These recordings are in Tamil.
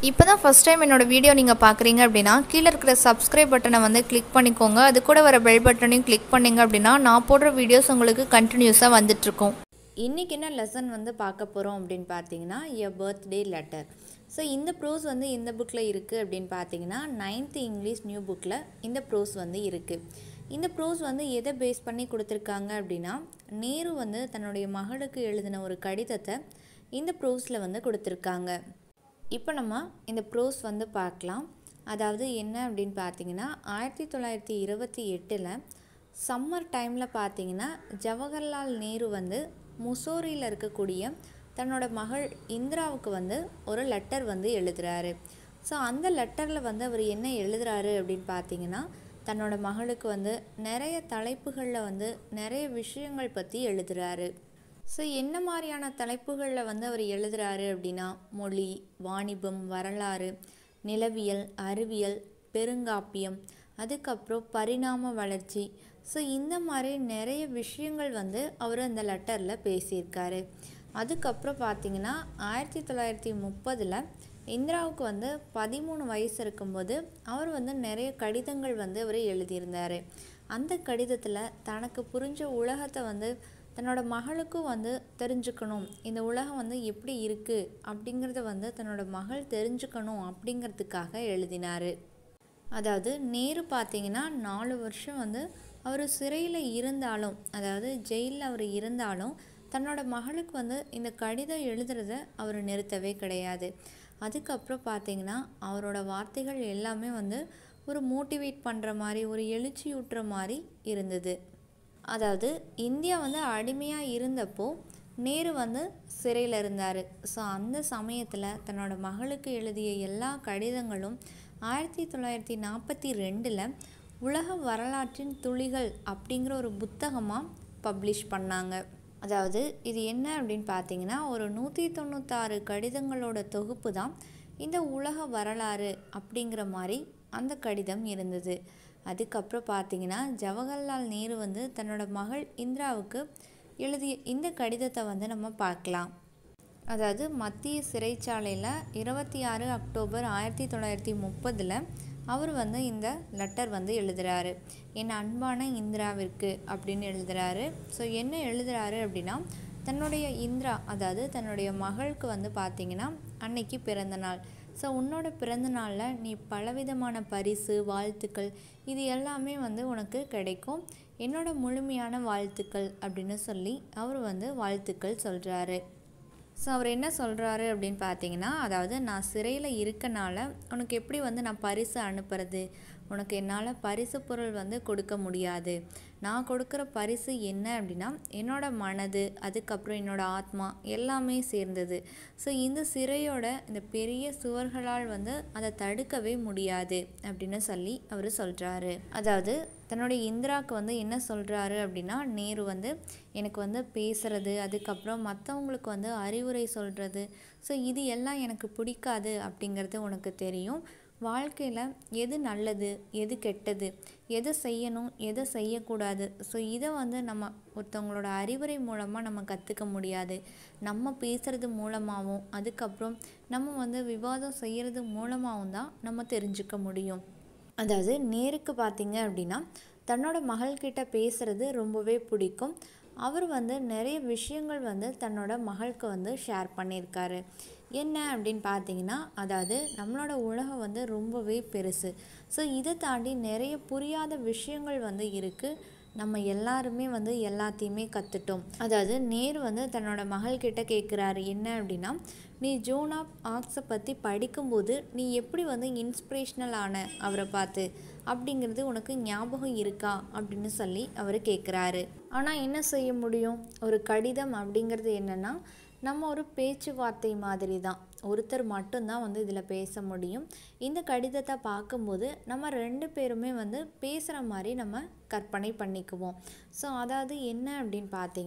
இப்போ தான் ஃபஸ்ட் டைம் என்னோட வீடியோ நீங்கள் பார்க்குறீங்க அப்படின்னா கீழே இருக்கிற சப்ஸ்கிரைப் பட்டனை வந்து கிளிக் பண்ணிக்கோங்க அது கூட வர பெல் பட்டனையும் கிளிக் பண்ணிங்க அப்படின்னா நான் போடுற வீடியோஸ் உங்களுக்கு கண்டினியூஸாக வந்துட்டுருக்கும் இன்றைக்கி என்ன லெசன் வந்து பார்க்க போகிறோம் அப்படின்னு பார்த்தீங்கன்னா எ பர்த்டே லெட்டர் ஸோ இந்த ப்ரோஸ் வந்து எந்த புக்கில் இருக்குது அப்படின்னு பார்த்தீங்கன்னா நைன்த்து இங்கிலீஷ் நியூ புக்கில் இந்த ப்ரோஸ் வந்து இருக்குது இந்த ப்ரோஸ் வந்து எதை பேஸ் பண்ணி கொடுத்துருக்காங்க அப்படின்னா நேரு வந்து தன்னுடைய மகளுக்கு எழுதின ஒரு கடிதத்தை இந்த ப்ரோஸில் வந்து கொடுத்துருக்காங்க இப்போ நம்ம இந்த ப்ரோஸ் வந்து பார்க்கலாம் அதாவது என்ன அப்படின்னு பார்த்தீங்கன்னா ஆயிரத்தி தொள்ளாயிரத்தி இருபத்தி எட்டில் சம்மர் டைமில் பார்த்தீங்கன்னா ஜவஹர்லால் நேரு வந்து முசோரியில் இருக்கக்கூடிய தன்னோட மகள் இந்திராவுக்கு வந்து ஒரு லெட்டர் வந்து எழுதுகிறாரு ஸோ அந்த லெட்டரில் வந்து அவர் என்ன எழுதுகிறாரு அப்படின்னு பார்த்தீங்கன்னா தன்னோட மகளுக்கு வந்து நிறைய தலைப்புகளில் வந்து நிறைய விஷயங்கள் பற்றி எழுதுகிறாரு ஸோ என்ன மாதிரியான தலைப்புகளில் வந்து அவர் எழுதுகிறாரு அப்படின்னா மொழி வாணிபம் வரலாறு நிலவியல் அறிவியல் பெருங்காப்பியம் அதுக்கப்புறம் பரிணாம வளர்ச்சி ஸோ இந்த மாதிரி நிறைய விஷயங்கள் வந்து அவர் அந்த லெட்டரில் பேசியிருக்காரு அதுக்கப்புறம் பார்த்தீங்கன்னா ஆயிரத்தி தொள்ளாயிரத்தி முப்பதில் இந்திராவுக்கு வந்து பதிமூணு வயசு இருக்கும்போது அவர் வந்து நிறைய கடிதங்கள் வந்து அவர் எழுதியிருந்தார் அந்த கடிதத்தில் தனக்கு புரிஞ்ச உலகத்தை வந்து தன்னோட மகளுக்கும் வந்து தெரிஞ்சுக்கணும் இந்த உலகம் வந்து எப்படி இருக்குது அப்படிங்கிறத வந்து தன்னோட மகள் தெரிஞ்சுக்கணும் அப்படிங்கிறதுக்காக எழுதினார் அதாவது நேரு பார்த்தீங்கன்னா நாலு வருஷம் வந்து அவர் சிறையில் இருந்தாலும் அதாவது ஜெயிலில் அவர் இருந்தாலும் தன்னோட மகளுக்கு வந்து இந்த கடிதம் எழுதுறத அவர் நிறுத்தவே கிடையாது அதுக்கப்புறம் பார்த்தீங்கன்னா அவரோட வார்த்தைகள் எல்லாமே வந்து ஒரு மோட்டிவேட் பண்ணுற மாதிரி ஒரு எழுச்சியூட்டுற மாதிரி இருந்தது அதாவது இந்தியா வந்து அடிமையாக இருந்தப்போ நேரு வந்து சிறையில் இருந்தார் ஸோ அந்த சமயத்தில் தன்னோட மகளுக்கு எழுதிய எல்லா கடிதங்களும் ஆயிரத்தி தொள்ளாயிரத்தி நாற்பத்தி ரெண்டில் உலக வரலாற்றின் துளிகள் அப்படிங்கிற ஒரு புத்தகமாக பப்ளிஷ் பண்ணாங்க அதாவது இது என்ன அப்படின்னு பார்த்தீங்கன்னா ஒரு நூற்றி தொண்ணூத்தாறு கடிதங்களோட தொகுப்பு தான் இந்த உலக வரலாறு அப்படிங்கிற மாதிரி அந்த கடிதம் இருந்தது அதுக்கப்புறம் பார்த்தீங்கன்னா ஜவஹர்லால் நேரு வந்து தன்னோட மகள் இந்திராவுக்கு எழுதிய இந்த கடிதத்தை வந்து நம்ம பார்க்கலாம் அதாவது மத்திய சிறைச்சாலையில் இருபத்தி ஆறு அக்டோபர் ஆயிரத்தி தொள்ளாயிரத்தி முப்பதில் அவர் வந்து இந்த லெட்டர் வந்து எழுதுகிறாரு என் அன்பான இந்திராவிற்கு அப்படின்னு எழுதுகிறாரு ஸோ என்ன எழுதுகிறாரு அப்படின்னா தன்னுடைய இந்திரா அதாவது தன்னுடைய மகளுக்கு வந்து பார்த்திங்கன்னா அன்னைக்கு பிறந்த நாள் ஸோ உன்னோட பிறந்த நாளில் நீ பலவிதமான பரிசு வாழ்த்துக்கள் இது எல்லாமே வந்து உனக்கு கிடைக்கும் என்னோட முழுமையான வாழ்த்துக்கள் அப்படின்னு சொல்லி அவர் வந்து வாழ்த்துக்கள் சொல்கிறாரு ஸோ அவர் என்ன சொல்கிறாரு அப்படின்னு பார்த்தீங்கன்னா அதாவது நான் சிறையில் இருக்கனால உனக்கு எப்படி வந்து நான் பரிசு அனுப்புறது உனக்கு என்னால் பரிசு பொருள் வந்து கொடுக்க முடியாது நான் கொடுக்குற பரிசு என்ன அப்படின்னா என்னோட மனது அதுக்கப்புறம் என்னோட ஆத்மா எல்லாமே சேர்ந்தது ஸோ இந்த சிறையோட இந்த பெரிய சுவர்களால் வந்து அதை தடுக்கவே முடியாது அப்படின்னு சொல்லி அவர் சொல்கிறாரு அதாவது தன்னுடைய இந்திராவுக்கு வந்து என்ன சொல்கிறாரு அப்படின்னா நேரு வந்து எனக்கு வந்து பேசுகிறது அதுக்கப்புறம் மற்றவங்களுக்கு வந்து அறிவுரை சொல்கிறது ஸோ இது எல்லாம் எனக்கு பிடிக்காது அப்படிங்கிறது உனக்கு தெரியும் வாழ்க்கையில் எது நல்லது எது கெட்டது எதை செய்யணும் எதை செய்யக்கூடாது ஸோ இதை வந்து நம்ம ஒருத்தவங்களோட அறிவுரை மூலமாக நம்ம கற்றுக்க முடியாது நம்ம பேசுகிறது மூலமாகவும் அதுக்கப்புறம் நம்ம வந்து விவாதம் செய்கிறது மூலமாகவும் தான் நம்ம தெரிஞ்சுக்க முடியும் அதாவது நேருக்கு பார்த்தீங்க அப்படின்னா தன்னோட மகள்கிட்ட பேசுகிறது ரொம்பவே பிடிக்கும் அவர் வந்து நிறைய விஷயங்கள் வந்து தன்னோட மகளுக்கு வந்து ஷேர் பண்ணியிருக்காரு என்ன அப்படின்னு பார்த்தீங்கன்னா அதாவது நம்மளோட உலகம் வந்து ரொம்பவே பெருசு ஸோ இதை தாண்டி நிறைய புரியாத விஷயங்கள் வந்து இருக்குது நம்ம எல்லாருமே வந்து எல்லாத்தையுமே கற்றுட்டோம் அதாவது நேரு வந்து தன்னோட மகள்கிட்ட கேட்குறாரு என்ன அப்படின்னா நீ ஜோன் ஆஃப் ஆர்க்ஸை பற்றி படிக்கும்போது நீ எப்படி வந்து இன்ஸ்பிரேஷ்னல் ஆன அவரை பார்த்து அப்படிங்கிறது உனக்கு ஞாபகம் இருக்கா அப்படின்னு சொல்லி அவர் கேட்குறாரு ஆனால் என்ன செய்ய முடியும் ஒரு கடிதம் அப்படிங்கிறது என்னென்னா நம்ம ஒரு பேச்சுவார்த்தை மாதிரி தான் ஒருத்தர் மட்டும்தான் வந்து இதில் பேச முடியும் இந்த கடிதத்தை பார்க்கும்போது நம்ம ரெண்டு பேருமே வந்து பேசுகிற மாதிரி நம்ம கற்பனை பண்ணிக்குவோம் ஸோ அதாவது என்ன அப்படின்னு பார்த்தீங்கன்னா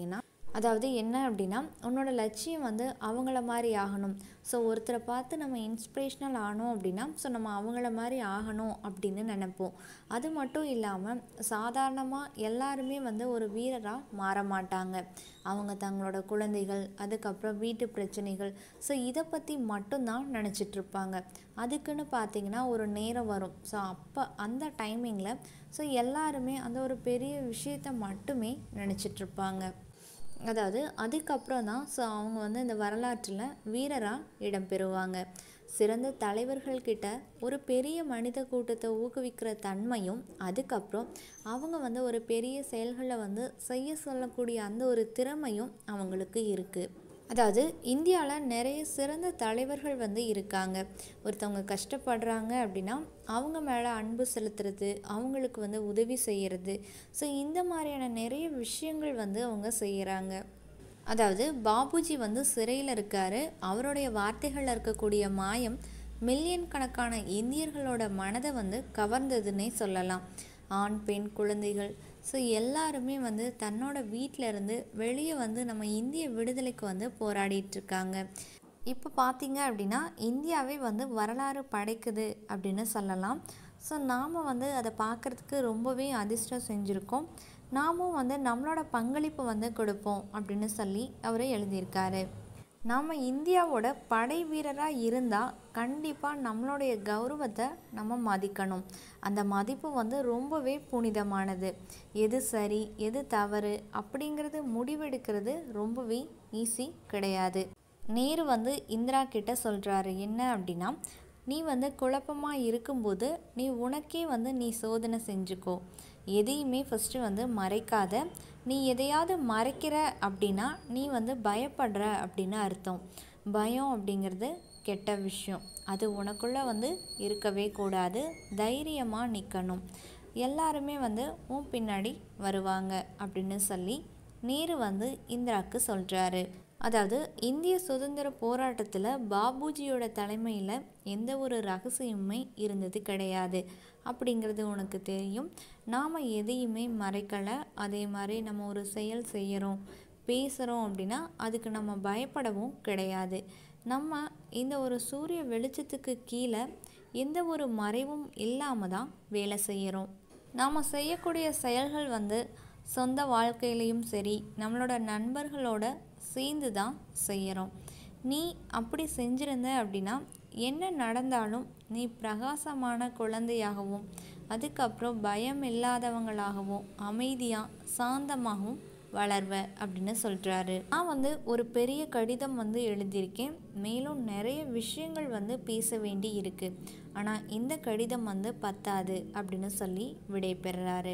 அதாவது என்ன அப்படின்னா உன்னோட லட்சியம் வந்து அவங்கள மாதிரி ஆகணும் ஸோ ஒருத்தரை பார்த்து நம்ம இன்ஸ்பிரேஷ்னல் ஆனோம் அப்படின்னா ஸோ நம்ம அவங்கள மாதிரி ஆகணும் அப்படின்னு நினைப்போம் அது மட்டும் இல்லாமல் சாதாரணமாக எல்லாருமே வந்து ஒரு வீரராக மாற மாட்டாங்க அவங்க தங்களோட குழந்தைகள் அதுக்கப்புறம் வீட்டு பிரச்சனைகள் ஸோ இதை பற்றி மட்டும்தான் நினச்சிட்ருப்பாங்க அதுக்குன்னு பார்த்தீங்கன்னா ஒரு நேரம் வரும் ஸோ அப்போ அந்த டைமிங்கில் ஸோ எல்லாருமே அந்த ஒரு பெரிய விஷயத்தை மட்டுமே நினச்சிட்ருப்பாங்க அதாவது அதுக்கப்புறம் தான் ஸோ அவங்க வந்து இந்த வரலாற்றில் வீரராக இடம்பெறுவாங்க சிறந்த தலைவர்கள்கிட்ட ஒரு பெரிய மனித கூட்டத்தை ஊக்குவிக்கிற தன்மையும் அதுக்கப்புறம் அவங்க வந்து ஒரு பெரிய செயல்களை வந்து செய்ய சொல்லக்கூடிய அந்த ஒரு திறமையும் அவங்களுக்கு இருக்குது அதாவது இந்தியாவில் நிறைய சிறந்த தலைவர்கள் வந்து இருக்காங்க ஒருத்தவங்க கஷ்டப்படுறாங்க அப்படின்னா அவங்க மேலே அன்பு செலுத்துறது அவங்களுக்கு வந்து உதவி செய்கிறது ஸோ இந்த மாதிரியான நிறைய விஷயங்கள் வந்து அவங்க செய்கிறாங்க அதாவது பாபுஜி வந்து சிறையில் இருக்கார் அவருடைய வார்த்தைகளில் இருக்கக்கூடிய மாயம் மில்லியன் கணக்கான இந்தியர்களோட மனதை வந்து கவர்ந்ததுன்னே சொல்லலாம் ஆண் பெண் குழந்தைகள் ஸோ எல்லாருமே வந்து தன்னோட வீட்டில் இருந்து வெளியே வந்து நம்ம இந்திய விடுதலைக்கு வந்து போராடிட்டுருக்காங்க இப்போ பார்த்தீங்க அப்படின்னா இந்தியாவே வந்து வரலாறு படைக்குது அப்படின்னு சொல்லலாம் ஸோ நாம் வந்து அதை பார்க்குறதுக்கு ரொம்பவே அதிர்ஷ்டம் செஞ்சுருக்கோம் நாமும் வந்து நம்மளோட பங்களிப்பு வந்து கொடுப்போம் அப்படின்னு சொல்லி அவர் எழுதியிருக்காரு நாம் இந்தியாவோட படை வீரராக இருந்தால் கண்டிப்பாக நம்மளுடைய கௌரவத்தை நம்ம மதிக்கணும் அந்த மதிப்பு வந்து ரொம்பவே புனிதமானது எது சரி எது தவறு அப்படிங்கிறது முடிவெடுக்கிறது ரொம்பவே ஈஸி கிடையாது நேரு வந்து இந்திரா கிட்ட சொல்கிறாரு என்ன அப்படின்னா நீ வந்து குழப்பமாக இருக்கும்போது நீ உனக்கே வந்து நீ சோதனை செஞ்சுக்கோ எதையுமே ஃபஸ்ட்டு வந்து மறைக்காத நீ எதையாவது மறைக்கிற அப்படின்னா நீ வந்து பயப்படுற அப்படின்னு அர்த்தம் பயம் அப்படிங்கிறது கெட்ட விஷயம் அது உனக்குள்ளே வந்து இருக்கவே கூடாது தைரியமாக நிற்கணும் எல்லாருமே வந்து உன் பின்னாடி வருவாங்க அப்படின்னு சொல்லி நேரு வந்து இந்திராவுக்கு சொல்கிறாரு அதாவது இந்திய சுதந்திர போராட்டத்தில் பாபுஜியோட தலைமையில் எந்த ஒரு ரகசியமுமே இருந்தது கிடையாது அப்படிங்கிறது உனக்கு தெரியும் நாம் எதையுமே மறைக்கலை அதே மாதிரி நம்ம ஒரு செயல் செய்கிறோம் பேசுகிறோம் அப்படின்னா அதுக்கு நம்ம பயப்படவும் கிடையாது நம்ம இந்த ஒரு சூரிய வெளிச்சத்துக்கு கீழே எந்த ஒரு மறைவும் இல்லாமல் தான் வேலை செய்கிறோம் நாம் செய்யக்கூடிய செயல்கள் வந்து சொந்த வாழ்க்கையிலையும் சரி நம்மளோட நண்பர்களோட சேர்ந்து தான் செய்கிறோம் நீ அப்படி செஞ்சிருந்த அப்படின்னா என்ன நடந்தாலும் நீ பிரகாசமான குழந்தையாகவும் அதுக்கப்புறம் பயம் இல்லாதவங்களாகவும் அமைதியாக சாந்தமாகவும் வளர்வ அப்படின்னு சொல்கிறாரு நான் வந்து ஒரு பெரிய கடிதம் வந்து எழுதியிருக்கேன் மேலும் நிறைய விஷயங்கள் வந்து பேச வேண்டி இருக்குது ஆனால் இந்த கடிதம் வந்து பத்தாது அப்படின்னு சொல்லி விடை பெறுறாரு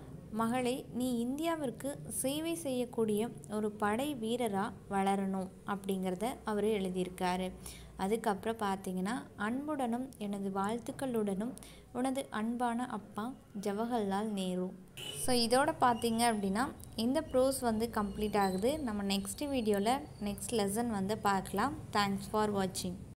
மகளே நீ இந்தியாவிற்கு சேவை செய்யக்கூடிய ஒரு படை வீரராக வளரணும் அப்படிங்கிறத அவர் எழுதியிருக்காரு அதுக்கப்புறம் பார்த்தீங்கன்னா அன்புடனும் எனது வாழ்த்துக்களுடனும் உனது அன்பான அப்பா ஜவஹர்லால் நேரு ஸோ இதோட பார்த்தீங்க அப்படின்னா இந்த ப்ரோஸ் வந்து கம்ப்ளீட் ஆகுது நம்ம நெக்ஸ்ட் வீடியோவில் நெக்ஸ்ட் லெசன் வந்து பார்க்கலாம் தேங்க்ஸ் ஃபார் வாட்சிங்